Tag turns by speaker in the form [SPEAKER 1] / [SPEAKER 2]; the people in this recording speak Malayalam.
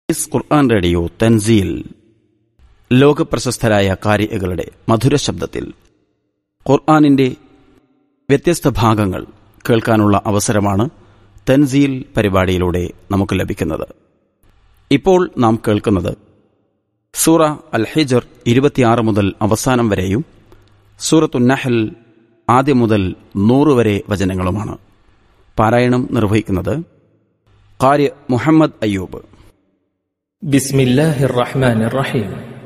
[SPEAKER 1] ഇസ് ഖുർആൻ റേഡിയോ തൻസീൽ ലോകപ്രശസ്തരായ കാരികളുടെ മധുര ശബ്ദത്തിൽ ഖുർആാനിന്റെ വ്യത്യസ്ത ഭാഗങ്ങൾ കേൾക്കാനുള്ള അവസരമാണ് തൻസീൽ പരിപാടിയിലൂടെ നമുക്ക് ലഭിക്കുന്നത് ഇപ്പോൾ നാം കേൾക്കുന്നത് സൂറ അൽ ഹിജർ ഇരുപത്തിയാറ് മുതൽ അവസാനം വരെയും സൂറത്തു നഹൽ ആദ്യം മുതൽ നൂറ് വരെ വചനങ്ങളുമാണ് പാരായണം നിർവഹിക്കുന്നത് കാര്യ മുഹമ്മദ് അയ്യൂബ്
[SPEAKER 2] بسم الله الرحمن الرحيم